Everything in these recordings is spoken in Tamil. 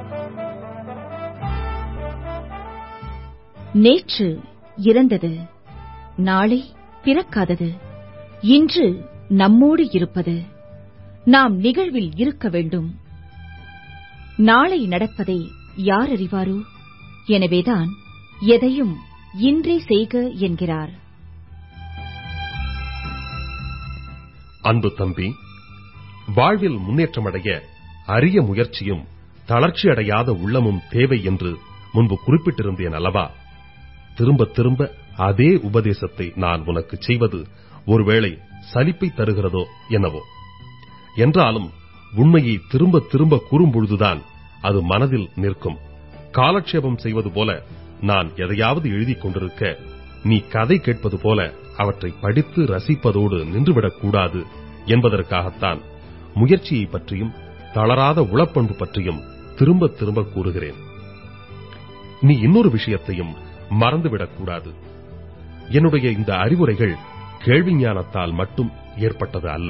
நேற்று இறந்தது நாளை பிறக்காதது இன்று நம்மோடு இருப்பது நாம் நிகழ்வில் இருக்க வேண்டும் நாளை நடப்பதை யார் அறிவாரோ எனவேதான் எதையும் இன்றே செய்க என்கிறார் அன்பு தம்பி வாழ்வில் முன்னேற்றமடைய அரிய முயற்சியும் தளர்ச்சி அடையாத உள்ளமும் தேவை என்று முன்பு குறிப்பிட்டிருந்தேன் அல்லவா திரும்ப திரும்ப அதே உபதேசத்தை நான் உனக்கு செய்வது ஒருவேளை சலிப்பை தருகிறதோ என்னவோ என்றாலும் உண்மையை திரும்ப திரும்ப கூறும்பொழுதுதான் அது மனதில் நிற்கும் காலட்சேபம் செய்வது போல நான் எதையாவது எழுதிக் கொண்டிருக்க நீ கதை கேட்பது போல அவற்றை படித்து ரசிப்பதோடு நின்றுவிடக் கூடாது என்பதற்காகத்தான் முயற்சியை பற்றியும் தளராத உளப்பண்பு பற்றியும் திரும்ப திரும்ப கூறுகிறேன் நீ இன்னொரு விஷயத்தையும் மறந்துவிடக் கூடாது என்னுடைய இந்த அறிவுரைகள் கேள்வி ஞானத்தால் மட்டும் ஏற்பட்டது அல்ல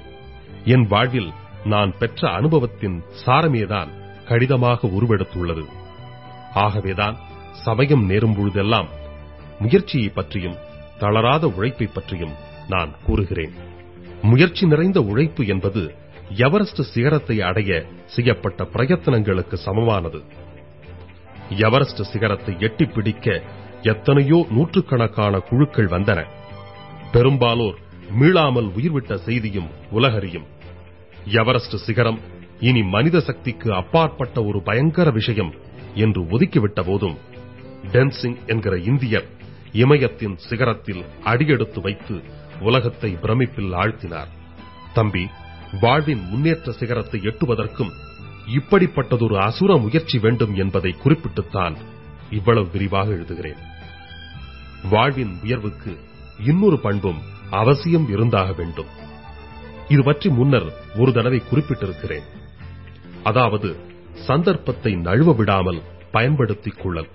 என் வாழ்வில் நான் பெற்ற அனுபவத்தின் சாரமேதான் கடிதமாக உருவெடுத்துள்ளது ஆகவேதான் சமயம் நேரும் பொழுதெல்லாம் முயற்சியை பற்றியும் தளராத உழைப்பை பற்றியும் நான் கூறுகிறேன் முயற்சி நிறைந்த உழைப்பு என்பது எவரெஸ்ட் சிகரத்தை அடைய செய்யப்பட்ட பிரயத்தனங்களுக்கு சமமானது எவரெஸ்ட் சிகரத்தை எட்டிப் பிடிக்க எத்தனையோ நூற்றுக்கணக்கான குழுக்கள் வந்தன பெரும்பாலோர் மீளாமல் உயிர்விட்ட செய்தியும் உலகறியும் எவரெஸ்ட் சிகரம் இனி மனித சக்திக்கு அப்பாற்பட்ட ஒரு பயங்கர விஷயம் என்று ஒதுக்கிவிட்ட போதும் டென்சிங் என்கிற இந்தியர் இமயத்தின் சிகரத்தில் அடியெடுத்து வைத்து உலகத்தை பிரமிப்பில் ஆழ்த்தினார் தம்பி வாழ்வின் முன்னேற்ற சிகரத்தை எட்டுவதற்கும் இப்படிப்பட்டதொரு அசுர முயற்சி வேண்டும் என்பதை குறிப்பிட்டுத்தான் இவ்வளவு விரிவாக எழுதுகிறேன் வாழ்வின் உயர்வுக்கு இன்னொரு பண்பும் அவசியம் இருந்தாக வேண்டும் இது பற்றி முன்னர் ஒரு தடவை குறிப்பிட்டிருக்கிறேன் அதாவது சந்தர்ப்பத்தை நழுவ விடாமல் பயன்படுத்திக் கொள்ளல்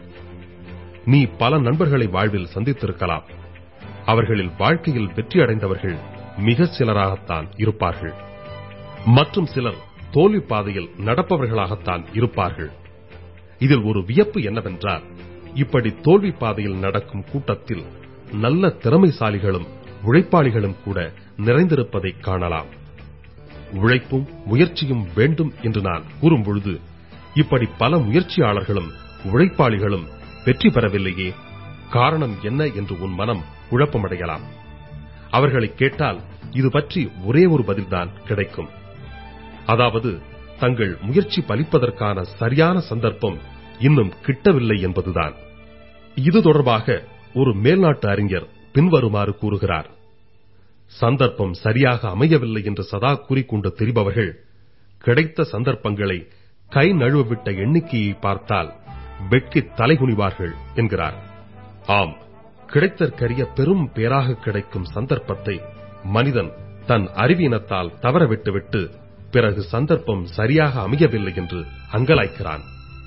நீ பல நண்பர்களை வாழ்வில் சந்தித்திருக்கலாம் அவர்களில் வாழ்க்கையில் வெற்றி அடைந்தவர்கள் மிக சிலராகத்தான் இருப்பார்கள் மற்றும் சிலர் தோல்வி பாதையில் நடப்பவர்களாகத்தான் இருப்பார்கள் இதில் ஒரு வியப்பு என்னவென்றால் இப்படி தோல்வி பாதையில் நடக்கும் கூட்டத்தில் நல்ல திறமைசாலிகளும் உழைப்பாளிகளும் கூட நிறைந்திருப்பதை காணலாம் உழைப்பும் முயற்சியும் வேண்டும் என்று நான் கூறும் பொழுது இப்படி பல முயற்சியாளர்களும் உழைப்பாளிகளும் வெற்றி பெறவில்லையே காரணம் என்ன என்று உன் மனம் குழப்பமடையலாம் அவர்களை கேட்டால் இது பற்றி ஒரே ஒரு பதில்தான் கிடைக்கும் அதாவது தங்கள் முயற்சி பலிப்பதற்கான சரியான சந்தர்ப்பம் இன்னும் கிட்டவில்லை என்பதுதான் இது தொடர்பாக ஒரு மேல்நாட்டு அறிஞர் பின்வருமாறு கூறுகிறார் சந்தர்ப்பம் சரியாக அமையவில்லை என்று சதா கூறிக்கொண்டு திரிபவர்கள் கிடைத்த சந்தர்ப்பங்களை கை நழுவவிட்ட எண்ணிக்கையை பார்த்தால் வெட்கி தலைகுனிவார்கள் என்கிறார் ஆம் கிடைத்தற்கரிய பெரும் பேராக கிடைக்கும் சந்தர்ப்பத்தை மனிதன் தன் அறிவீனத்தால் தவறவிட்டுவிட்டு பிறகு சந்தர்ப்பம் சரியாக அமையவில்லை என்று அங்கலாய்க்கிறான்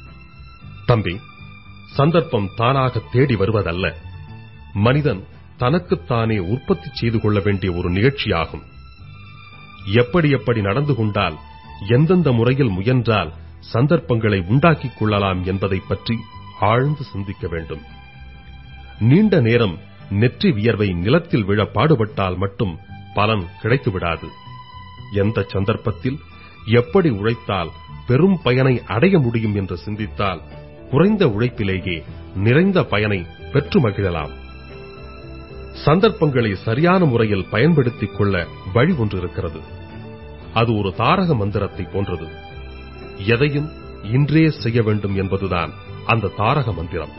தம்பி சந்தர்ப்பம் தானாக தேடி வருவதல்ல மனிதன் தனக்குத்தானே உற்பத்தி செய்து கொள்ள வேண்டிய ஒரு நிகழ்ச்சியாகும் எப்படி எப்படி நடந்து கொண்டால் எந்தெந்த முறையில் முயன்றால் சந்தர்ப்பங்களை உண்டாக்கிக் கொள்ளலாம் என்பதை பற்றி ஆழ்ந்து சிந்திக்க வேண்டும் நீண்ட நேரம் நெற்றி வியர்வை நிலத்தில் விழ பாடுபட்டால் மட்டும் பலன் கிடைத்துவிடாது எந்த சந்தர்ப்பத்தில் எப்படி உழைத்தால் பெரும் பயனை அடைய முடியும் என்று சிந்தித்தால் குறைந்த உழைப்பிலேயே நிறைந்த பயனை பெற்று மகிழலாம் சந்தர்ப்பங்களை சரியான முறையில் பயன்படுத்திக் கொள்ள வழி ஒன்று இருக்கிறது அது ஒரு தாரக மந்திரத்தை போன்றது எதையும் இன்றே செய்ய வேண்டும் என்பதுதான் அந்த தாரக மந்திரம்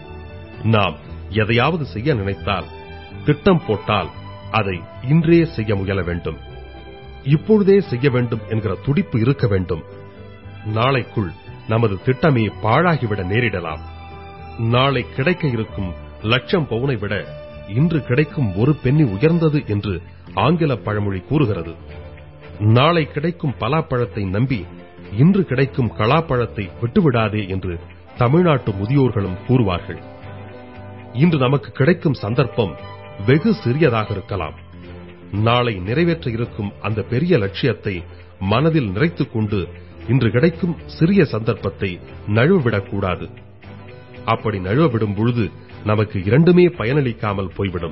நாம் எதையாவது செய்ய நினைத்தால் திட்டம் போட்டால் அதை இன்றே செய்ய முயல வேண்டும் இப்பொழுதே செய்ய வேண்டும் என்கிற துடிப்பு இருக்க வேண்டும் நாளைக்குள் நமது திட்டமே பாழாகிவிட நேரிடலாம் நாளை கிடைக்க இருக்கும் லட்சம் பவுனை விட இன்று கிடைக்கும் ஒரு பெண்ணி உயர்ந்தது என்று ஆங்கில பழமொழி கூறுகிறது நாளை கிடைக்கும் பலாப்பழத்தை நம்பி இன்று கிடைக்கும் கலாப்பழத்தை விட்டுவிடாதே என்று தமிழ்நாட்டு முதியோர்களும் கூறுவார்கள் இன்று நமக்கு கிடைக்கும் சந்தர்ப்பம் வெகு சிறியதாக இருக்கலாம் நாளை நிறைவேற்ற இருக்கும் அந்த பெரிய லட்சியத்தை மனதில் நிறைத்துக் கொண்டு இன்று கிடைக்கும் சிறிய சந்தர்ப்பத்தை நழுவவிடக்கூடாது அப்படி நழுவவிடும் பொழுது நமக்கு இரண்டுமே பயனளிக்காமல் போய்விடும்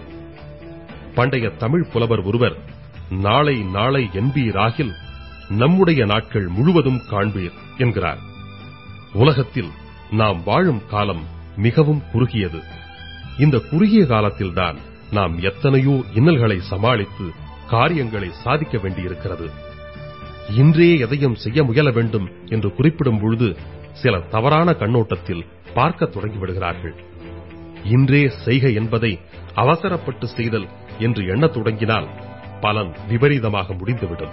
பண்டைய தமிழ் புலவர் ஒருவர் நாளை நாளை என்பீராகில் நம்முடைய நாட்கள் முழுவதும் காண்பீர் என்கிறார் உலகத்தில் நாம் வாழும் காலம் மிகவும் குறுகியது இந்த குறுகிய காலத்தில்தான் நாம் எத்தனையோ இன்னல்களை சமாளித்து காரியங்களை சாதிக்க வேண்டியிருக்கிறது இன்றே எதையும் செய்ய முயல வேண்டும் என்று குறிப்பிடும் பொழுது சில தவறான கண்ணோட்டத்தில் பார்க்க தொடங்கிவிடுகிறார்கள் இன்றே செய்க என்பதை அவசரப்பட்டு செய்தல் என்று எண்ணத் தொடங்கினால் பலன் விபரீதமாக முடிந்துவிடும்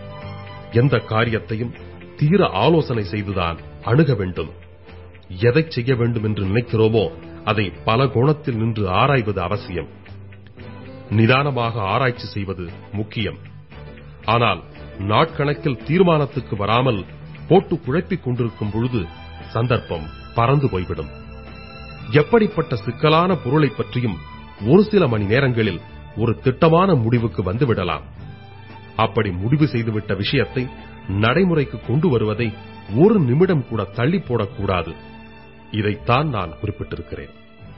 எந்த காரியத்தையும் தீர ஆலோசனை செய்துதான் அணுக வேண்டும் எதை செய்ய வேண்டும் என்று நினைக்கிறோமோ அதை பல கோணத்தில் நின்று ஆராய்வது அவசியம் நிதானமாக ஆராய்ச்சி செய்வது முக்கியம் ஆனால் நாட்கணக்கில் தீர்மானத்துக்கு வராமல் போட்டு குழப்பிக் கொண்டிருக்கும் பொழுது சந்தர்ப்பம் பறந்து போய்விடும் எப்படிப்பட்ட சிக்கலான பொருளைப் பற்றியும் ஒரு சில மணி நேரங்களில் ஒரு திட்டமான முடிவுக்கு வந்துவிடலாம் அப்படி முடிவு செய்துவிட்ட விஷயத்தை நடைமுறைக்கு கொண்டு வருவதை ஒரு நிமிடம் கூட தள்ளி போடக்கூடாது இதைத்தான் நான் குறிப்பிட்டிருக்கிறேன்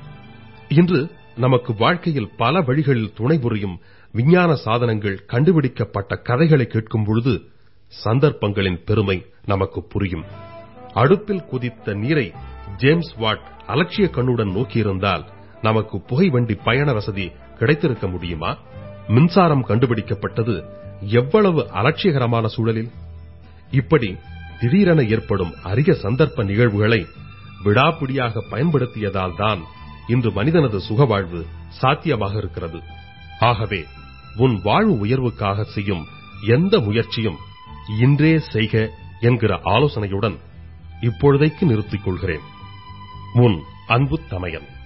இன்று நமக்கு வாழ்க்கையில் பல வழிகளில் துணை புரியும் விஞ்ஞான சாதனங்கள் கண்டுபிடிக்கப்பட்ட கதைகளை கேட்கும் பொழுது சந்தர்ப்பங்களின் பெருமை நமக்கு புரியும் அடுப்பில் குதித்த நீரை ஜேம்ஸ் வாட் அலட்சிய கண்ணுடன் நோக்கியிருந்தால் நமக்கு புகை வண்டி பயண வசதி கிடைத்திருக்க முடியுமா மின்சாரம் கண்டுபிடிக்கப்பட்டது எவ்வளவு அலட்சியகரமான சூழலில் இப்படி திடீரென ஏற்படும் அரிய சந்தர்ப்ப நிகழ்வுகளை விடாப்பிடியாக பயன்படுத்தியதால் தான் இன்று மனிதனது சுகவாழ்வு சாத்தியமாக இருக்கிறது ஆகவே உன் வாழ்வு உயர்வுக்காக செய்யும் எந்த முயற்சியும் இன்றே செய்க என்கிற ஆலோசனையுடன் இப்பொழுதைக்கு நிறுத்திக் கொள்கிறேன் உன் அன்பு தமையன்